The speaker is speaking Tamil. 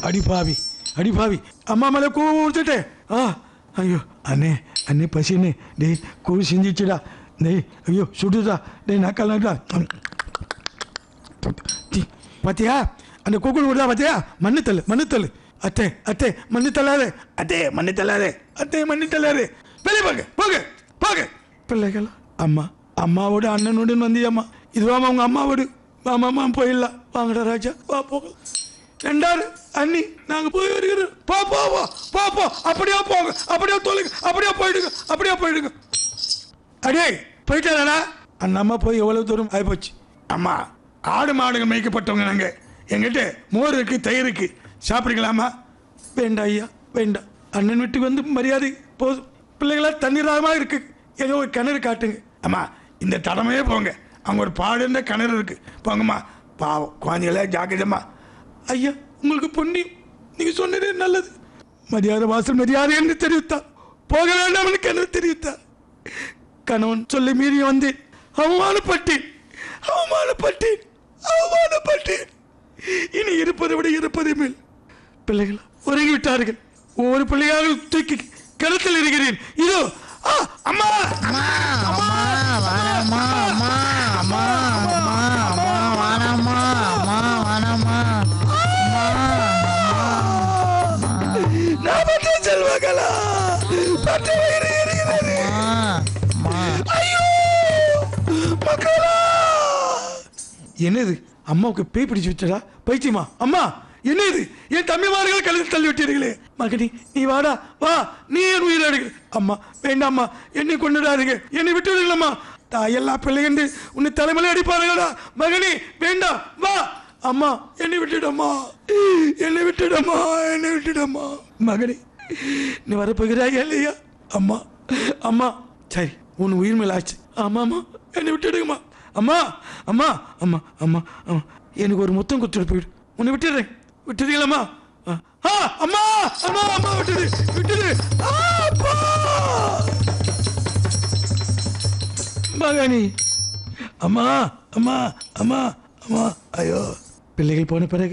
அடி பாவி அடி பாவி அம்மா மேலே கோவம் கொடுத்துட்டே ஆ ஐயோ அண்ணே அண்ணே பசிண்ணே டேய் கோழி செஞ்சிச்சுடா டேய் ஐயோ சுடுதா டேய் நக்கலாம்டா டி பாத்தியா அந்த கூக்குள் விடுதா பாத்தியா மண்ணு தள்ளு மண்ணு தள்ளு அத்தே அத்தே மண்ணு தள்ளாதே அத்தே மண்ணு தள்ளாதே அத்தே மண்ணு தள்ளாதே வெளியே போங்க போங்க போங்க பிள்ளைகள் அம்மா அம்மாவோட அண்ணனோடு வந்தியம்மா இதுவாமா உங்க அம்மாவோடு வாமாம்மா போயிடலாம் வாங்கடா ராஜா வா போகலாம் ரெண்டாரு அண்ணி நாங்க போய் வருகிறோம் போ போ போ போ போ அப்படியே போங்க அப்படியே தொலைங்க அப்படியே போயிடுங்க அப்படியே போயிடுங்க அடே போயிட்டாரா அந்த அம்மா போய் எவ்வளவு தூரம் ஆகிப்போச்சு அம்மா ஆடு மாடுகள் மேய்க்கப்பட்டவங்க நாங்க எங்கிட்ட மோர் இருக்கு தயிர் இருக்கு சாப்பிடுங்களாமா வேண்டாம் ஐயா வேண்டாம் அண்ணன் வீட்டுக்கு வந்து மரியாதை போதும் பிள்ளைகளா தண்ணீராகமா இருக்கு ஏதோ ஒரு கிணறு காட்டுங்க அம்மா இந்த தடமையே போங்க அங்க ஒரு பாடுன்ற கிணறு இருக்கு போங்கம்மா பாவம் குழந்தைகள ஜாக்கிரதம்மா ஐயா உங்களுக்கு புண்ணியம் நீங்க சொன்னதே நல்லது மரியாதை வாசல் மரியாதை என்று தெரிவித்தார் போக வேண்டாம் என்று கிணறு தெரிவித்தார் கணவன் சொல்லி மீறி வந்தேன் அவமானப்பட்டேன் அவமானப்பட்டேன் அவமானப்பட்டேன் இனி இருப்பதை விட இருப்பதை மேல் பிள்ளைகள் உறங்கி விட்டார்கள் ஒவ்வொரு பிள்ளையாக தூக்கி கிணத்தில் இருக்கிறேன் இதோ ஆ, அம்மா அம்மா அம்மா வானம்மா அம்மா அம்மா அம்மா அம்மா வானம்மா அம்மா வானம்மா நான் பட்ட செல்வங்களா பட்ட வயிறு எரிகிறது அம்மா ஐயோ மக்களா என்னது அம்மாவுக்கு பேய் பிடிச்சு விட்டடா பைத்தியமா அம்மா என்னது என் தம்பிமார்கள் கழுத்து தள்ளி விட்டீர்களே மகனி நீ வாடா வா நீ என் உயிரை எடுக்க அம்மா வேண்டாம்மா என்னை கொண்டுடாதீங்க என்னை விட்டு விடுங்களம்மா தாயெல்லா பிள்ளைகண்டு உன்னை தலைமையில அடிப்பாருங்களா மகனி வேண்டாம் வா அம்மா என்னை விட்டுடம்மா என்னை விட்டுடம்மா என்னை விட்டுடம்மா மகனி நீ வரப்போகிறாய் இல்லையா அம்மா அம்மா சரி உன் உயிர் மேல ஆச்சு ஆமா அம்மா என்னை விட்டுடுங்கம்மா அம்மா அம்மா அம்மா அம்மா அம்மா எனக்கு ஒரு முத்தம் கொடுத்துட்டு போயிடு உன்னை விட்டுடுறேன் விட்டுறீங்களாம்மா ஆ, ஆ, அம்மா அம்மா அம்மா விட்டுடு விட்டுடு ஆ, அப்பா மகனி அம்மா அம்மா அம்மா அம்மா ஐயோ பிள்ளைகள் போன பிறகு